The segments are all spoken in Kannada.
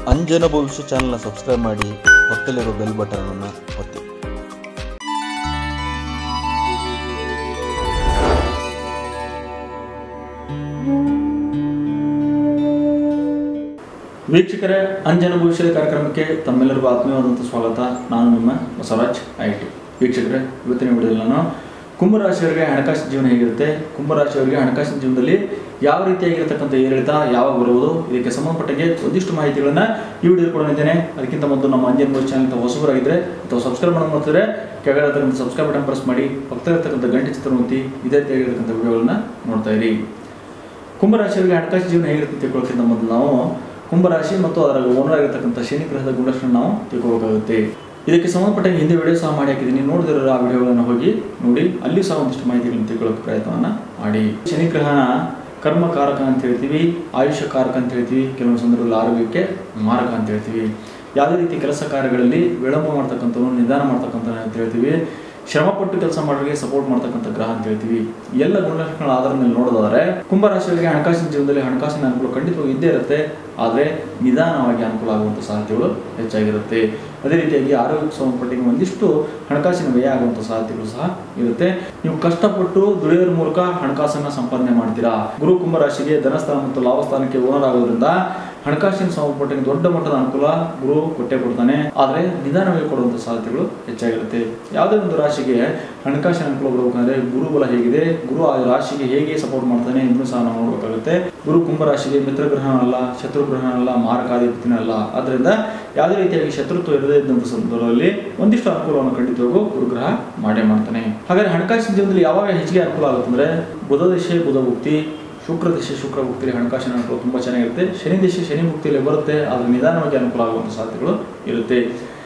ಅಂಜನ ಭವಿಷ್ಯ ಚಾನಲ್ನ ಸಬ್ಸ್ಕ್ರೈಬ್ ಮಾಡಿ ಪಕ್ಕದಲ್ಲಿರೋ ಬೆಲ್ ಬಟನನ್ನು ಒತ್ತಿ ವೀಕ್ಷಕರೇ ಅಂಜನ ಭವಿಷ್ಯದ ಕಾರ್ಯಕ್ರಮಕ್ಕೆ ತಮ್ಮೆಲ್ಲರಿಗೂ ಆತ್ಮೀಯವಾದಂಥ ಸ್ವಾಗತ ನಾನು ನಿಮ್ಮ ಬಸವರಾಜ್ ಐ ಟಿ ವೀಕ್ಷಕರೇ ಇವತ್ತಿನ ವಿಡಿಯೋದಲ್ಲಿ ನಾನು ಕುಂಭರಾಶಿಯವರಿಗೆ ಹಣಕಾಸಿನ ಜೀವನ ಹೇಗಿರುತ್ತೆ ಕುಂಭರಾಶಿಯವರಿಗೆ ಹಣಕಾಸಿನ ಜೀವನದಲ್ಲಿ ಯಾವ ರೀತಿಯಾಗಿರ್ತಕ್ಕಂಥ ಏರಿಳಿತ ಯಾವಾಗ ಬರುವುದು ಇದಕ್ಕೆ ಸಂಬಂಧಪಟ್ಟಂಗೆ ಒಂದಿಷ್ಟು ಮಾಹಿತಿಗಳನ್ನು ಈ ವಿಡಿಯೋ ಕೊಡಲಿದ್ದೇನೆ ಅದಕ್ಕಿಂತ ಮೊದಲು ನಮ್ಮ ಅಂಜನ ಭವಿಷ್ಯ ಚಾನಲ್ ಹೊಸಬರಾಗಿದ್ದರೆ ಅಥವಾ ಸಬ್ಸ್ಕ್ರೈಬ್ ಮಾಡೋದು ಮಾಡ್ತಿದ್ರೆ ಕೆಳಗಡೆ ಇರ್ತಕ್ಕಂಥ ಸಬ್ಸ್ಕ್ರೈಬ್ ಬಟನ್ ಪ್ರೆಸ್ ಮಾಡಿ ಪಕ್ಕದಲ್ಲಿರ್ತಕ್ಕಂಥ ಗಂಟೆ ಚಿತ್ರ ಒತ್ತಿ ಇದೇ ರೀತಿಯಾಗಿರ್ತಕ್ಕಂಥ ವಿಡಿಯೋಗಳನ್ನ ನೋಡ್ತಾ ಇರಿ ಕುಂಭರಾಶಿಯವರಿಗೆ ಹಣಕಾಸು ಜೀವನ ಹೇಗಿರುತ್ತೆ ಅಂತ ತಿಳ್ಕೊಳ್ಳೋಕ್ಕಿಂತ ಮೊದಲು ನಾವು ಕುಂಭರಾಶಿ ಮತ್ತು ಅದರ ಓನರ್ ಆಗಿರ್ತಕ್ಕಂಥ ಶನಿ ಗ್ರಹದ ಗುಣಲಕ್ಷಣ ನಾವು ತಿಳ್ಕೋಬೇಕಾಗುತ್ತೆ ಇದಕ್ಕೆ ಸಂಬಂಧಪಟ್ಟ ಹಿಂದೆ ವಿಡಿಯೋ ಸಹ ಮಾಡಿ ಹಾಕಿದ್ದೀನಿ ನೋಡಿದಿರೋ ಆ ವಿಡಿಯೋಗಳನ್ನು ಹೋಗಿ ನೋಡಿ ಅಲ್ಲಿ ಸಹ ಒಂದಿಷ್ಟು ಮಾಹಿತಿಗಳನ್ನು ತಿಳ್ಕೊಳ್ಳೋಕೆ ಪ್ರಯತ್ನವನ್ನು ಮಾಡಿ ಶನಿ ಗ್ರಹನ ಕರ್ಮಕಾರಕ ಅಂತ ಹೇಳ್ತೀವಿ ಆಯುಷ್ಯ ಕಾರಕ ಅಂತ ಹೇಳ್ತೀವಿ ಕೆಲವೊಂದು ಸಂದರ್ಭದಲ್ಲಿ ಆರೋಗ್ಯಕ್ಕೆ ಮಾರಕ ಅಂತ ಹೇಳ್ತೀವಿ ಯಾವುದೇ ರೀತಿ ಕೆಲಸ ಕಾರ್ಯಗಳಲ್ಲಿ ವಿಳಂಬ ಮಾಡ್ತಕ್ಕಂಥವ್ರು ನಿಧಾನ ಮಾಡ್ತಕ್ಕಂಥ ಅಂತ ಹೇಳ್ತೀವಿ ಶ್ರಮಪಟ್ಟು ಕೆಲಸ ಮಾಡೋರಿಗೆ ಸಪೋರ್ಟ್ ಮಾಡ್ತಕ್ಕಂಥ ಗ್ರಹ ಅಂತ ಹೇಳ್ತೀವಿ ಈ ಎಲ್ಲ ಗುಣಲಕ್ಷಣಗಳ ಆಧಾರದ ಮೇಲೆ ನೋಡೋದಾದ್ರೆ ಕುಂಭರಾಶಿಯವರಿಗೆ ಹಣಕಾಸಿನ ಜೀವನದಲ್ಲಿ ಹಣಕಾಸಿನ ಅನುಕೂಲ ಖಂಡಿತವಾಗಿ ಇದ್ದೇ ಇರುತ್ತೆ ಆದರೆ ನಿಧಾನವಾಗಿ ಅನುಕೂಲ ಆಗುವಂಥ ಸಾಧ್ಯತೆಗಳು ಹೆಚ್ಚಾಗಿರುತ್ತೆ ಅದೇ ರೀತಿಯಾಗಿ ಆರೋಗ್ಯಕ್ಕೆ ಸಂಬಂಧಪಟ್ಟಿಗೆ ಒಂದಿಷ್ಟು ಹಣಕಾಸಿನ ವ್ಯಯ ಆಗುವಂಥ ಸಾಧ್ಯತೆಗಳು ಸಹ ಇರುತ್ತೆ ನೀವು ಕಷ್ಟಪಟ್ಟು ದುಡಿಯೋದ್ರ ಮೂಲಕ ಹಣಕಾಸನ್ನ ಸಂಪಾದನೆ ಮಾಡ್ತೀರಾ ಗುರು ಕುಂಭರಾಶಿಗೆ ಧನಸ್ಥಾನ ಮತ್ತು ಲಾಭಸ್ಥಾನಕ್ಕೆ ಓನರ್ ಆಗೋದ್ರಿಂದ ಹಣಕಾಸಿನ ಸಂಬಂಧಪಟ್ಟಂಗೆ ದೊಡ್ಡ ಮಟ್ಟದ ಅನುಕೂಲ ಗುರು ಕೊಟ್ಟೆ ಕೊಡ್ತಾನೆ ಆದರೆ ನಿಧಾನವಾಗಿ ಕೊಡುವಂಥ ಸಾಧ್ಯತೆಗಳು ಹೆಚ್ಚಾಗಿರುತ್ತೆ ಯಾವುದೇ ಒಂದು ರಾಶಿಗೆ ಹಣಕಾಸಿನ ಅನುಕೂಲ ಬರಬೇಕಂದ್ರೆ ಗುರು ಬಲ ಹೇಗಿದೆ ಗುರು ಆ ರಾಶಿಗೆ ಹೇಗೆ ಸಪೋರ್ಟ್ ಮಾಡ್ತಾನೆ ಇದನ್ನು ಸಹ ನಾವು ನೋಡಬೇಕಾಗುತ್ತೆ ಗುರು ಕುಂಭ ರಾಶಿಗೆ ಮಿತ್ರ ಗ್ರಹಣ ಅಲ್ಲ ಶತ್ರು ಗ್ರಹಣ ಅಲ್ಲ ಮಾರಕಾಧಿಪತಿನ ಅಲ್ಲ ಆದ್ದರಿಂದ ಯಾವುದೇ ರೀತಿಯಾಗಿ ಶತ್ರುತ್ವ ಇರದೇ ಇದ್ದಂಥ ಸಂದರ್ಭದಲ್ಲಿ ಒಂದಿಷ್ಟು ಅನುಕೂಲವನ್ನು ಖಂಡಿತವಾಗೂ ಗುರುಗ್ರಹ ಮಾಡೇ ಮಾಡ್ತಾನೆ ಹಾಗಾದ್ರೆ ಹಣಕಾಸಿನ ಜೀವನದಲ್ಲಿ ಯಾವಾಗ ಹೆಚ್ಚಿಗೆ ಅನುಕೂಲ ಆಗುತ್ತಂದ್ರೆ ಬುಧ ದಶೆ ಬುಧ ಭುಕ್ತಿ ಶುಕ್ರ ದಿಶೆ ಶುಕ್ರ ಭುಕ್ತಿಯಲ್ಲಿ ಹಣಕಾಸಿನ ಅನುಕೂಲ ತುಂಬ ಚೆನ್ನಾಗಿರುತ್ತೆ ಶನಿ ದಿಶೆ ಶನಿ ಭುಕ್ತಿಯಲ್ಲಿ ಬರುತ್ತೆ ಆದರೆ ನಿಧಾನವಾಗಿ ಅನುಕೂಲ ಆಗುವಂಥ ಸಾಧ್ಯತೆಗಳು ಇರುತ್ತೆ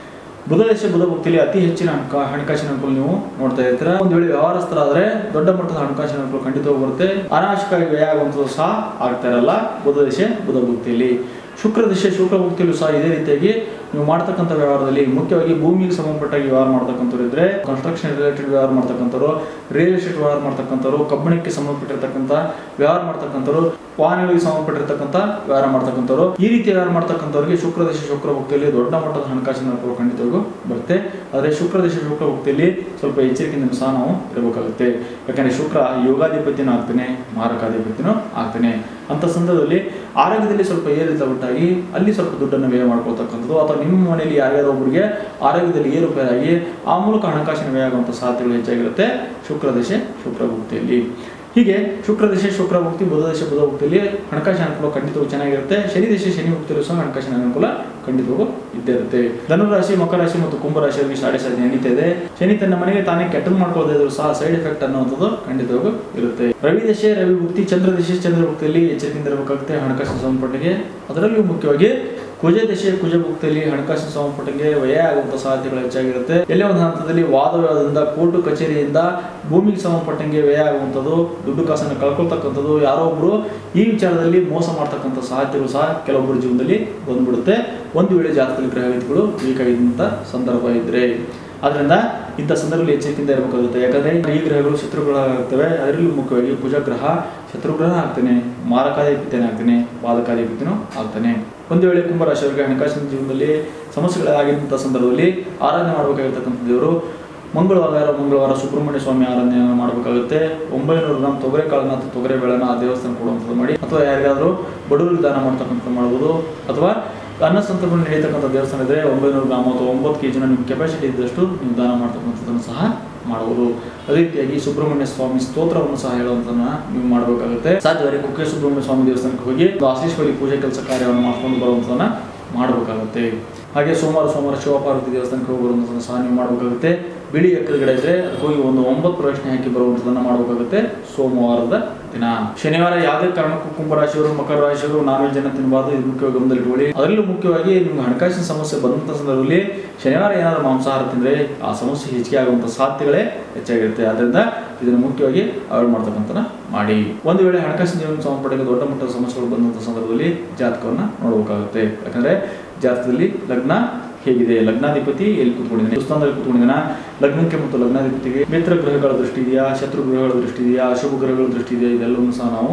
ಬುಧ ದಶೆ ಬುಧ ಭುಕ್ತಿಯಲ್ಲಿ ಅತಿ ಹೆಚ್ಚಿನ ಹಣಕಾ ಹಣಕಾಸಿನ ಅನುಕೂಲ ನೀವು ನೋಡ್ತಾ ಇರ್ತೀರ ಒಂದು ವೇಳೆ ವ್ಯವಹಾರಸ್ಥರಾದ್ರೆ ದೊಡ್ಡ ಮಟ್ಟದ ಹಣಕಾಸಿನ ಅನುಕೂಲ ಖಂಡಿತವಾಗಿ ಬರುತ್ತೆ ಅನಾವಶ್ಯಕವಾಗಿ ವ್ಯಯ ಆಗುವಂಥದ್ದು ಸಹ ಆಗ್ತಾ ಇರಲ್ಲ ಬುಧ ದಶೆ ಬುಧ ಭುಕ್ತಿಯಲ್ಲಿ ಶುಕ್ರ ದಿಶೆ ಶುಕ್ರ ಭುಕ್ತಿಯಲ್ಲೂ ಸಹ ಇದೇ ರೀತಿಯಾಗಿ ನೀವು ಮಾಡ್ತಕ್ಕಂಥ ವ್ಯವಹಾರದಲ್ಲಿ ಮುಖ್ಯವಾಗಿ ಭೂಮಿಗೆ ಸಂಬಂಧಪಟ್ಟಾಗಿ ವ್ಯವಹಾರ ಮಾಡ್ತಕ್ಕಂಥವ್ರು ಇದ್ರೆ ಕನ್ಸ್ಟ್ರಕ್ಷನ್ ರಿಲೇಟೆಡ್ ವ್ಯವಹಾರ ಮಾಡ್ತಕ್ಕಂಥವ್ರು ರಿಯಲ್ ಎಸ್ಟೇಟ್ ವ್ಯವಹಾರ ಮಾಡ್ತಕ್ಕಂಥವ್ರು ಕಬ್ಬಣಕ್ಕೆ ಸಂಬಂಧಪಟ್ಟಿರ್ತಕ್ಕಂಥ ವ್ಯವಹಾರ ಮಾಡ್ತಕ್ಕಂಥವ್ರು ವಾಹನಗಳಿಗೆ ಸಂಬಂಧಪಟ್ಟಿರ್ತಕ್ಕಂಥ ವ್ಯವಹಾರ ಮಾಡ್ತಕ್ಕಂಥವ್ರು ಈ ರೀತಿ ವ್ಯವಹಾರ ಮಾಡ್ತಕ್ಕಂಥವ್ರಿಗೆ ಶುಕ್ರ ದಶೆ ಶುಕ್ರ ಭುಕ್ತಿಯಲ್ಲಿ ದೊಡ್ಡ ಮಟ್ಟದ ಹಣಕಾಸಿನ ಅನುಕೂಲ ಖಂಡಿತವಾಗೂ ಬರುತ್ತೆ ಆದರೆ ಶುಕ್ರ ದಶೆ ಶುಕ್ರ ಭುಕ್ತಿಯಲ್ಲಿ ಸ್ವಲ್ಪ ಎಚ್ಚರಿಕೆಯಿಂದ ಸಹ ನಾವು ಇರಬೇಕಾಗುತ್ತೆ ಯಾಕಂದ್ರೆ ಶುಕ್ರ ಯೋಗಾಧಿಪತಿನೂ ಆಗ್ತಾನೆ ಮಾರಕಾಧಿಪತಿನೂ ಆಗ್ತಾನೆ ಅಂತ ಸಂದರ್ಭದಲ್ಲಿ ಆರೋಗ್ಯದಲ್ಲಿ ಸ್ವಲ್ಪ ಏರಿಳಿತ ಉಂಟಾಗಿ ಅಲ್ಲಿ ಸ್ವಲ್ಪ ದುಡ್ಡನ್ನು ವ್ಯಯ ಮಾಡ್ಕೊಳ್ತಕ್ಕಂಥದ್ದು ಅಥವಾ ನಿಮ್ಮ ಮನೆಯಲ್ಲಿ ಯಾರ್ಯಾರೋ ಒಬ್ಬರಿಗೆ ಆರೋಗ್ಯದಲ್ಲಿ ಏರುಪೇರಾಗಿ ಆ ಮೂಲಕ ಹಣಕಾಸಿನ ವ್ಯಯ ಆಗುವಂಥ ಸಾಧ್ಯತೆಗಳು ಹೆಚ್ಚಾಗಿರುತ್ತೆ ಶುಕ್ರ ದಶೆ ಶುಕ್ರ ಭುಕ್ತಿಯಲ್ಲಿ ಹೀಗೆ ಶುಕ್ರ ದಶೆ ಶುಕ್ರ ಭುಕ್ತಿ ಬುಧ ದಶೆ ಬುಧ ಭುಕ್ತಿಯಲ್ಲಿ ಹಣಕಾಸಿನ ಅನುಕೂಲ ಖಂಡಿತವಾಗಿ ಚೆನ್ನಾಗಿರುತ್ತೆ ಶನಿ ದಶೆ ಶನಿ ಭುಕ್ತಿಯಲ್ಲೂ ಸಹ ಹಣಕಾಸಿನ ಅನುಕೂಲ ಖಂಡಿತವಾಗೂ ಇದ್ದೇ ಇರುತ್ತೆ ಧನುರಾಶಿ ಮಕರ ರಾಶಿ ಮತ್ತು ಕುಂಭ ರಾಶಿಯವರಿಗೆ ಸಾಡೆ ಸಾಧನೆ ನಡೀತಾ ಇದೆ ಶನಿ ತನ್ನ ಮನೆಗೆ ತಾನೇ ಕೆಟ್ಟದ್ದು ಮಾಡ್ಕೊಳ್ಳದೆ ಇದ್ರು ಸಹ ಸೈಡ್ ಎಫೆಕ್ಟ್ ಅನ್ನುವಂಥದ್ದು ಖಂಡಿತವಾಗೂ ಇರುತ್ತೆ ರವಿ ದಶೆ ರವಿ ಭುಕ್ತಿ ಚಂದ್ರ ದಶೆ ಚಂದ್ರ ಭುಕ್ತಿಯಲ್ಲಿ ಎಚ್ಚರಿಕೆಯಿಂದ ಇರಬೇಕಾಗುತ್ತೆ ಹಣಕಾಸಿನ ಸಂಬಂಧಪಟ್ಟಿಗೆ ಅದರಲ್ಲಿಯೂ ಮುಖ್ಯವಾಗಿ ಕುಜ ದಶೆ ಕುಜ ಭುಕ್ತಿಯಲ್ಲಿ ಹಣಕಾಸಿನ ಸಂಬಂಧಪಟ್ಟಂಗೆ ವ್ಯಯ ಆಗುವಂಥ ಸಾಧ್ಯತೆಗಳು ಹೆಚ್ಚಾಗಿರುತ್ತೆ ಎಲ್ಲೇ ಒಂದು ಹಂತದಲ್ಲಿ ವಾದ ವಿವಾದದಿಂದ ಕೋರ್ಟು ಕಚೇರಿಯಿಂದ ಭೂಮಿಗೆ ಸಂಬಂಧಪಟ್ಟಂಗೆ ವ್ಯಯ ಆಗುವಂಥದ್ದು ದುಡ್ಡು ಕಾಸನ್ನು ಕಳ್ಕೊಳ್ತಕ್ಕಂಥದ್ದು ಯಾರೋ ಒಬ್ರು ಈ ವಿಚಾರದಲ್ಲಿ ಮೋಸ ಮಾಡ್ತಕ್ಕಂಥ ಸಾಧ್ಯತೆಗಳು ಸಹ ಕೆಲವೊಬ್ಬರ ಜೀವನದಲ್ಲಿ ಬಂದ್ಬಿಡುತ್ತೆ ಒಂದು ವೇಳೆ ಜಾತಕದಲ್ಲಿ ಗ್ರಹಗತಿಗಳು ಬೇಕಾಗಿದ್ದಂಥ ಸಂದರ್ಭ ಇದ್ರೆ ಆದ್ರಿಂದ ಇಂಥ ಸಂದರ್ಭದಲ್ಲಿ ಎಚ್ಚರಿಕೆಯಿಂದ ಇರಬೇಕಾಗುತ್ತೆ ಯಾಕಂದ್ರೆ ಈ ಗ್ರಹಗಳು ಶತ್ರುಗಳಾಗ್ತವೆ ಅದರಲ್ಲೂ ಮುಖ್ಯವಾಗಿ ಕುಜ ಗ್ರಹ ಶತ್ರುಗ್ರಹ ಆಗ್ತಾನೆ ಮಾರಕಾಧಿಪತಿನೇ ಆಗ್ತಾನೆ ಬಾಧಕಾಧಿಪತಿನೂ ಆಗ್ತಾನೆ ಒಂದು ವೇಳೆ ಕುಂಭರಾಶಿಯವರಿಗೆ ಹಣಕಾಸಿನ ಜೀವನದಲ್ಲಿ ಸಮಸ್ಯೆಗಳಾಗಿದ್ದಂಥ ಸಂದರ್ಭದಲ್ಲಿ ಆರಾಧನೆ ಮಾಡಬೇಕಾಗಿರ್ತಕ್ಕಂಥ ದೇವರು ಮಂಗಳವಾರ ಮಂಗಳವಾರ ಸುಬ್ರಹ್ಮಣ್ಯ ಸ್ವಾಮಿ ಆರಾಧನೆ ಮಾಡಬೇಕಾಗುತ್ತೆ ಒಂಬೈನೂರು ಗ್ರಾಮ್ ತೊಗರೆ ಕಾಳನ್ನ ಅಥವಾ ತೊಗರೆ ಬೇಳೆನ ಆ ದೇವಸ್ಥಾನ ಕೊಡುವಂಥದ್ದು ಮಾಡಿ ಅಥವಾ ಯಾರಿಗಾದರೂ ಬಡವರಿಗೆ ದಾನ ಮಾಡ್ತಕ್ಕಂಥದ್ದು ಮಾಡ್ಬೋದು ಅಥವಾ ಅನ್ನ ಸಂತರ್ಪಣೆ ನಡೀತಕ್ಕಂಥ ದೇವಸ್ಥಾನ ಇದ್ರೆ ಒಂಬೈನೂರು ಗ್ರಾಮ್ ಅಥವಾ ಒಂಬತ್ತು ಕೆ ಜಿನ ನಿಮ್ಮ ಕೆಪಾಸಿಟಿ ಇದ್ದಷ್ಟು ನೀವು ದಾನ ಮಾಡ್ತಕ್ಕಂಥದ್ದನ್ನು ಸಹ ಮಾಡಬಹುದು ಅದೇ ರೀತಿಯಾಗಿ ಸುಬ್ರಹ್ಮಣ್ಯ ಸ್ವಾಮಿ ಸ್ತೋತ್ರವನ್ನು ಸಹ ಹೇಳುವಂತನ್ನ ನೀವು ಮಾಡಬೇಕಾಗುತ್ತೆ ಸಾಧ್ಯವಾದರೆ ಕುಕ್ಕೆ ಸುಬ್ರಹ್ಮಣ್ಯ ಸ್ವಾಮಿ ದೇವಸ್ಥಾನಕ್ಕೆ ಹೋಗಿ ಒಂದು ಆಶೀಶ್ವರಿ ಪೂಜೆ ಕೆಲಸ ಕಾರ್ಯವನ್ನು ಮಾಡ್ಕೊಂಡು ಬರುವಂತದನ್ನ ಮಾಡಬೇಕಾಗುತ್ತೆ ಹಾಗೆ ಸೋಮವಾರ ಸೋಮವಾರ ಶಿವಪಾರ್ವತಿ ದೇವಸ್ಥಾನಕ್ಕೆ ಹೋಗಿ ಬರುವಂಥದ್ದನ್ನು ಸಹ ನೀವು ಮಾಡಬೇಕಾಗುತ್ತೆ ಬಿಳಿ ಎಕ್ಕದ ಗಿಡ ಇದ್ರೆ ಅದಕ್ಕೆ ಹೋಗಿ ಒಂದು ಒಂಬತ್ತು ಪ್ರಶ್ನೆ ಹಾಕಿ ಬರುವಂಥದ್ದನ್ನ ಮಾಡಬೇಕಾಗುತ್ತೆ ಸೋಮವಾರದ ದಿನ ಶನಿವಾರ ಯಾವುದೇ ಕಾರಣಕ್ಕೂ ಕುಂಭರಾಶಿಯವರು ಮಕರ ರಾಶಿಯವರು ನಾನ್ ವೆಜ್ ಅನ್ನ ತಿನ್ನಬಾರ್ದು ಇದು ಮುಖ್ಯವಾಗಿ ಗಮನದಲ್ಲಿಟ್ಕೊಳ್ಳಿ ಅದರಲ್ಲೂ ಮುಖ್ಯವಾಗಿ ನಿಮ್ಗೆ ಹಣಕಾಸಿನ ಸಮಸ್ಯೆ ಬಂದಂಥ ಸಂದರ್ಭದಲ್ಲಿ ಶನಿವಾರ ಏನಾದರೂ ಮಾಂಸಾಹಾರ ತಿಂದರೆ ಆ ಸಮಸ್ಯೆ ಹೆಚ್ಚಿಗೆ ಆಗುವಂಥ ಸಾಧ್ಯತೆಗಳೇ ಹೆಚ್ಚಾಗಿರುತ್ತೆ ಆದ್ದರಿಂದ ಇದನ್ನು ಮುಖ್ಯವಾಗಿ ಅವಾಯ್ಡ್ ಮಾಡ್ತಕ್ಕಂಥ ಮಾಡಿ ಒಂದು ವೇಳೆ ಹಣಕಾಸಿನ ಜೀವನ ಸಂಬಂಧಪಟ್ಟ ದೊಡ್ಡ ಮಟ್ಟದ ಸಮಸ್ಯೆಗಳು ಬಂದಂಥ ಸಂದರ್ಭದಲ್ಲಿ ಜಾತಕವನ್ನು ನೋಡಬೇಕಾಗುತ್ತೆ ಯಾಕಂದ್ರೆ ಜಾತಕದಲ್ಲಿ ಲಗ್ನ ಹೇಗಿದೆ ಲಗ್ನಾಧಿಪತಿ ಎಲ್ಲಿ ಕೂತ್ಕೊಂಡಿದ್ದಾನೆ ಸ್ಥಾನದಲ್ಲಿ ಕೂತ್ಕೊಂಡಿದ್ದಾನ ಲಗ್ನಕ್ಕೆ ಮತ್ತು ಲಗ್ನಾಧಿಪತಿಗೆ ಮಿತ್ರ ಗ್ರಹಗಳ ದೃಷ್ಟಿ ಇದೆಯಾ ಶತ್ರು ಗ್ರಹಗಳ ದೃಷ್ಟಿ ಇದೆಯಾ ಅಶುಭ ಗ್ರಹಗಳ ದೃಷ್ಟಿ ಇದೆಯಾ ಇದೆಲ್ಲವನ್ನು ಸಹ ನಾವು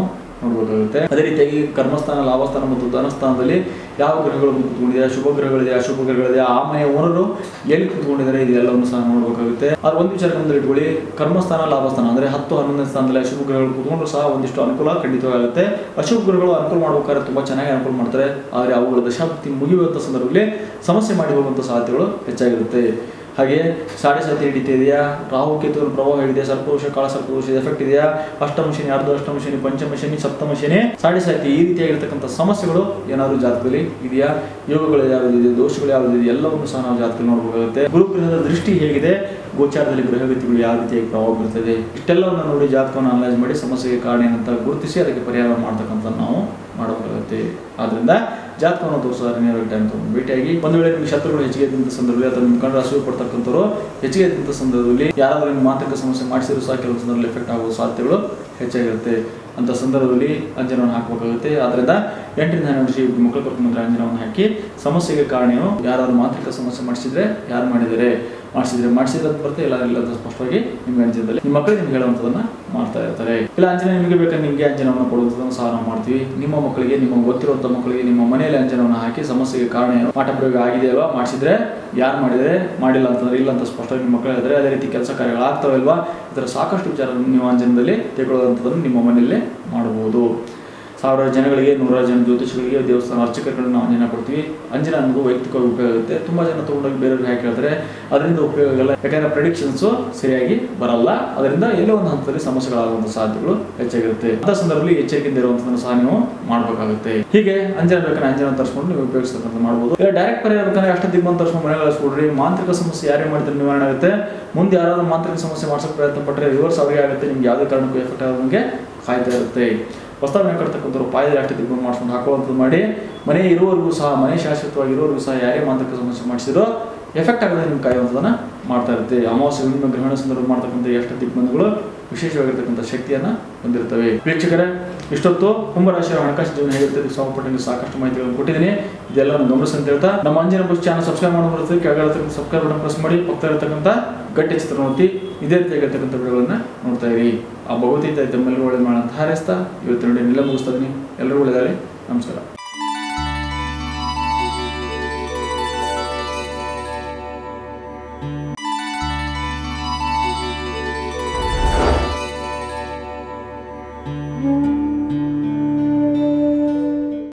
ನೋಡಬೇಕಾಗುತ್ತೆ ಅದೇ ರೀತಿಯಾಗಿ ಕರ್ಮಸ್ಥಾನ ಲಾಭಸ್ಥಾನ ಮತ್ತು ಧನಸ್ಥಾನದಲ್ಲಿ ಯಾವ ಗ್ರಹಗಳು ಕೂತ್ಕೊಂಡಿದೆ ಶುಭ ಗ್ರಹಗಳಿದೆ ಅಶುಭ ಗ್ರಹಗಳಿದೆ ಆ ಮನೆಯ ಓನರು ಎಲ್ಲಿ ಕೂತ್ಕೊಂಡಿದ್ದಾರೆ ಇದೆಲ್ಲವನ್ನು ಸಹ ನೋಡಬೇಕಾಗುತ್ತೆ ಅದು ಒಂದು ವಿಚಾರ ಗಮನದಲ್ಲಿ ಇಟ್ಕೊಳ್ಳಿ ಕರ್ಮಸ್ಥಾನ ಲಾಭಸ್ಥಾನ ಅಂದ್ರೆ ಹತ್ತು ಹನ್ನೊಂದನೇ ಸ್ಥಾನದಲ್ಲಿ ಅಶುಭ ಗ್ರಹಗಳು ಕೂತ್ಕೊಂಡ್ರು ಸಹ ಒಂದಿಷ್ಟು ಅನುಕೂಲ ಖಂಡಿತವಾಗುತ್ತೆ ಅಶುಭ ಗ್ರಹಗಳು ಅನುಕೂಲ ಮಾಡ್ಬೇಕಾದ್ರೆ ತುಂಬಾ ಚೆನ್ನಾಗಿ ಅನುಕೂಲ ಮಾಡ್ತಾರೆ ಆದರೆ ಅವುಗಳ ದಶಾಬ್ದಿ ಮುಗಿಯುವಂಥ ಸಂದರ್ಭದಲ್ಲಿ ಸಮಸ್ಯೆ ಮಾಡಿ ಹೋಗುವಂಥ ಸಾಧ್ಯತೆಗಳು ಹೆಚ್ಚಾಗಿರುತ್ತೆ ಹಾಗೆ ಸಾಡೆ ಸಾತಿ ಹಿಡಿತ ಇದೆಯಾ ರಾಹು ಕೇತುವಿನ ಪ್ರಭಾವ ಹೇಗಿದೆ ಸರ್ಪದೋಷ ಕಾಳ ಸರ್ಪದೋಷ ಎಫೆಕ್ಟ್ ಇದೆಯಾ ಅಷ್ಟಮ ಶನಿ ಅರ್ಧ ಅಷ್ಟಮ ಶನಿ ಪಂಚಮ ಶನಿ ಸಪ್ತಮ ಶನಿ ಸಾಡೆ ಸಾತಿ ಈ ರೀತಿಯಾಗಿರ್ತಕ್ಕಂಥ ಸಮಸ್ಯೆಗಳು ಏನಾದರೂ ಜಾತಕದಲ್ಲಿ ಇದೆಯಾ ಯೋಗಗಳು ಯಾವುದಿದೆ ದೋಷಗಳು ಯಾವುದಿದೆ ಎಲ್ಲವನ್ನು ಸಹ ನಾವು ಜಾತಕದಲ್ಲಿ ನೋಡಬೇಕಾಗುತ್ತೆ ಗುರುಗ್ರಹದ ದೃಷ್ಟಿ ಹೇಗಿದೆ ಗೋಚಾರದಲ್ಲಿ ಗ್ರಹಗತಿಗಳು ಯಾವ ರೀತಿಯಾಗಿ ಪ್ರಭಾವ ಬೀರ್ತದೆ ಇಷ್ಟೆಲ್ಲವನ್ನು ನೋಡಿ ಜಾತಕವನ್ನು ಅನಲೈಸ್ ಮಾಡಿ ಸಮಸ್ಯೆಗೆ ಕಾರಣ ಏನಂತ ಗುರುತಿಸಿ ಅದಕ್ಕೆ ಪರಿಹಾರ ಮಾಡ್ತಕ್ಕಂಥ ನಾವು ಮಾಡಬೇಕಾಗುತ್ತೆ ಆದ್ರಿಂದ ಜಾತಕವನ್ನು ತೋರಿಸಿದ್ರೆ ನೇರ ಟೈಮ್ ತಗೊಂಡು ಭೇಟಿಯಾಗಿ ಒಂದು ವೇಳೆ ನಿಮಗೆ ಶತ್ರುಗಳು ಹೆಚ್ಚಿಗೆ ಇದ್ದಂಥ ಸಂದರ್ಭದಲ್ಲಿ ಅಥವಾ ನಿಮ್ಮ ಕಂಡು ಅಸೂಯೆ ಪಡ್ತಕ್ಕಂಥವ್ರು ಹೆಚ್ಚಿಗೆ ಇದ್ದಂಥ ಸಂದರ್ಭದಲ್ಲಿ ಯಾರಾದರೂ ನಿಮ್ಮ ಮಾಂತ್ರಿಕ ಸಮಸ್ಯೆ ಮಾಡಿಸಿದ್ರು ಸಹ ಕೆಲವು ಸಂದರ್ಭದಲ್ಲಿ ಎಫೆಕ್ಟ್ ಆಗುವ ಸಾಧ್ಯತೆಗಳು ಹೆಚ್ಚಾಗಿರುತ್ತೆ ಅಂತ ಸಂದರ್ಭದಲ್ಲಿ ಅಂಜನವನ್ನು ಹಾಕಬೇಕಾಗುತ್ತೆ ಆದ್ದರಿಂದ ಎಂಟರಿಂದ ಹನ್ನೆರಡು ವರ್ಷ ಮಕ್ಕಳು ಕರ್ಕೊಂಡ್ಬಂದ್ರೆ ಅಂಜನವನ್ನು ಹಾಕಿ ಸಮಸ್ಯೆಗೆ ಕಾರಣ ಏನು ಯಾರಾದ್ರು ಮಾಂತ್ರಿಕ ಸಮಸ್ಯೆ ಮಾಡಿಸಿದ್ರೆ ಯಾರು ಮಾಡಿದ್ದಾರೆ ಮಾಡಿಸಿದ್ರೆ ಮಾಡಿಸಿದ್ರೆ ಅಂತ ಬರುತ್ತೆ ಇಲ್ಲ ಇಲ್ಲ ಅಂತ ಸ್ಪಷ್ಟವಾಗಿ ನಿಮ್ಗೆ ಅಂಜನದಲ್ಲಿ ನಿಮ್ಮ ಮಕ್ಕಳಿಗೆ ನಿಮ್ಗೆ ಹೇಳುವಂಥದ್ದನ್ನ ಮಾಡ್ತಾ ಇರ್ತಾರೆ ಇಲ್ಲ ಅಂಜನ ನಿಮಗೆ ಬೇಕಾದ್ರೆ ನಿಮಗೆ ಅಂಜನವನ್ನು ಕೊಡುವಂಥದ್ದನ್ನು ಸಹ ನಾವು ಮಾಡ್ತೀವಿ ನಿಮ್ಮ ಮಕ್ಕಳಿಗೆ ನಿಮ್ಮ ಗೊತ್ತಿರುವಂಥ ಮಕ್ಕಳಿಗೆ ನಿಮ್ಮ ಮನೆಯಲ್ಲಿ ಅಂಜನವನ್ನು ಹಾಕಿ ಸಮಸ್ಯೆಗೆ ಕಾರಣ ಏನು ಪಾಠ ಪ್ರಯೋಗ ಆಗಿದೆಯಲ್ವಾ ಮಾಡಿಸಿದ್ರೆ ಯಾರು ಮಾಡಿದರೆ ಮಾಡಿಲ್ಲ ಅಂತಂದ್ರೆ ಇಲ್ಲ ಅಂತ ಸ್ಪಷ್ಟವಾಗಿ ನಿಮ್ಮ ಮಕ್ಕಳು ಹೇಳಿದ್ರೆ ಅದೇ ರೀತಿ ಕೆಲಸ ಕಾರ್ಯಗಳು ಆಗ್ತಾವೆ ಅಲ್ವಾ ಈ ಥರ ಸಾಕಷ್ಟು ವಿಚಾರವನ್ನು ನೀವು ಅಂಜನದಲ್ಲಿ ತೆಗೊಳ್ಳುವಂಥದ್ದನ್ನು ನಿಮ್ಮ ಮನೆಯಲ್ಲೇ ಮಾಡಬಹುದು ಸಾವಿರಾರು ಜನಗಳಿಗೆ ನೂರಾರು ಜನ ಜ್ಯೋತಿಷಿಗಳಿಗೆ ದೇವಸ್ಥಾನ ಅರ್ಚಕರುಗಳನ್ನ ನಾವು ಅಂಜನ ಕೊಡ್ತೀವಿ ಅಂಜನ ಅನ್ನೋದು ವೈಯಕ್ತಿಕವಾಗಿ ಉಪಯೋಗ ಆಗುತ್ತೆ ತುಂಬ ಜನ ತೊಗೊಂಡೋಗಿ ಬೇರೆಯವ್ರಿಗೆ ಹಾಕಿ ಹೇಳ್ತಾರೆ ಅದರಿಂದ ಉಪಯೋಗ ಆಗಲ್ಲ ಯಾಕಂದ್ರೆ ಪ್ರೆಡಿಕ್ಷನ್ಸು ಸರಿಯಾಗಿ ಬರಲ್ಲ ಅದರಿಂದ ಎಲ್ಲೋ ಒಂದು ಹಂತದಲ್ಲಿ ಸಮಸ್ಯೆಗಳಾಗುವಂಥ ಸಾಧ್ಯತೆಗಳು ಹೆಚ್ಚಾಗಿರುತ್ತೆ ಅಂತ ಸಂದರ್ಭದಲ್ಲಿ ಎಚ್ಚರಿಕೆಯಿಂದ ಇರುವಂಥದ್ದನ್ನು ಸಹ ನೀವು ಮಾಡಬೇಕಾಗುತ್ತೆ ಹೀಗೆ ಅಂಜನ ಬೇಕಾದ್ರೆ ಅಂಜನ ತರಿಸ್ಕೊಂಡು ನೀವು ಉಪಯೋಗಿಸ್ತಕ್ಕಂಥ ಮಾಡ್ಬೋದು ಇಲ್ಲ ಡೈರೆಕ್ಟ್ ಪರಿಹಾರ ಬೇಕಂದ್ರೆ ಅಷ್ಟ ದಿಗ್ಬಂಧ ತರಿಸ್ಕೊಂಡು ಮನೆಗೆ ಕಳಿಸ್ಕೊಡ್ರಿ ಮಾಂತ್ರಿಕ ಸಮಸ್ಯೆ ಯಾರೇ ಮಾಡಿದ್ರೆ ನಿವಾರಣೆ ಆಗುತ್ತೆ ಮುಂದೆ ಯಾರಾದ್ರೂ ಮಾಂತ್ರಿಕ ಸಮಸ್ಯೆ ಮಾಡ್ಸೋಕೆ ಪ್ರಯತ್ನ ಪಟ್ಟರೆ ರಿವರ್ಸ್ ಅವರಿಗೆ ಆಗುತ್ತೆ ನಿಮ್ಗೆ ಯಾವುದೇ ಕಾರಣಕ್ಕೂ ಎಫೆಕ್ಟ್ ಆಗೋದಂಗೆ ಕಾಯ್ತಾ ಇರುತ್ತೆ ಹೊಸದಾಗಿ ಮನೆ ಕಟ್ತಕ್ಕಂಥವ್ರು ಪಾಯದಲ್ಲಿ ಅಷ್ಟು ದಿಗ್ಬಂಧ ಮಾಡ್ಕೊಂಡು ಹಾಕುವಂಥದ್ದು ಮಾಡಿ ಮನೆ ಇರುವವರೆಗೂ ಸಹ ಮನೆ ಶಾಶ್ವತವಾಗಿ ಇರುವವರೆಗೂ ಸಹ ಯಾರೇ ಮಾಂತ್ರಿಕ ಸಮಸ್ಯೆ ಮಾಡಿಸಿರೋ ಎಫೆಕ್ಟ್ ಆಗದೆ ನಿಮ್ಗೆ ಕಾಯುವಂಥದ್ದನ್ನ ಮಾಡ್ತಾ ಇರುತ್ತೆ ಅಮಾವಾಸ್ಯ ಹುಣ್ಣಿಮೆ ಗ್ರಹಣ ಸಂದರ್ಭ ಮಾಡ್ತಕ್ಕಂಥ ಎಷ್ಟು ದಿಗ್ಬಂಧಗಳು ವಿಶೇಷವಾಗಿರ್ತಕ್ಕಂಥ ಶಕ್ತಿಯನ್ನ ಹೊಂದಿರ್ತವೆ ವೀಕ್ಷಕರೇ ಇಷ್ಟೊತ್ತು ಕುಂಭರಾಶಿಯ ಹಣಕಾಸು ಜೀವನ ಹೇಗಿರ್ತದೆ ಸಂಬಂಧಪಟ್ಟಂಗೆ ಸಾಕಷ್ಟು ಮಾಹಿತಿಗಳನ್ನು ಕೊಟ್ಟಿದ್ದೀನಿ ಇದೆಲ್ಲ ಗಮನಿಸಿ ಅಂತ ಹೇಳ್ತಾ ನಮ್ಮ ಅಂಜನ ಬಸ್ ಚಾನಲ್ ಸಬ್ಸ್ಕ್ರೈಬ್ ಮಾಡೋದು ಬರುತ್ತೆ ಕೆಳಗಡೆ ಸಬ್ಸ್ಕ್ರೈಬ್ ಬಟನ್ ಪ್ರೆಸ್ ಮಾಡಿ ಪಕ್ಕ ಇರತಕ್ಕಂಥ ಗಟ್ಟಿ ಚಿತ್ರ ನೋಡಿ ಇದೇ ರೀತಿಯಾಗಿರ್ತಕ್ಕಂಥ ವಿಡಿಯೋಗಳನ್ನ ನೋಡ್ತಾ ಇರಿ ಆ ಭಗವತಿ ತಾಯಿ ತಮ್ಮೆಲ್ಲರೂ ಒಳ್ಳೆ ಮಾಡೋಂತ ಹಾರೈಸ್ತಾ ಇವತ್ತು ನೋಡಿ ಎಲ್ಲ ಮುಗಿಸ್ತಾ ಇದೀನಿ ಎಲ್ಲರೂ ಒಳ್ಳೆದಾಗಲಿ ನಮಸ್ಕಾರ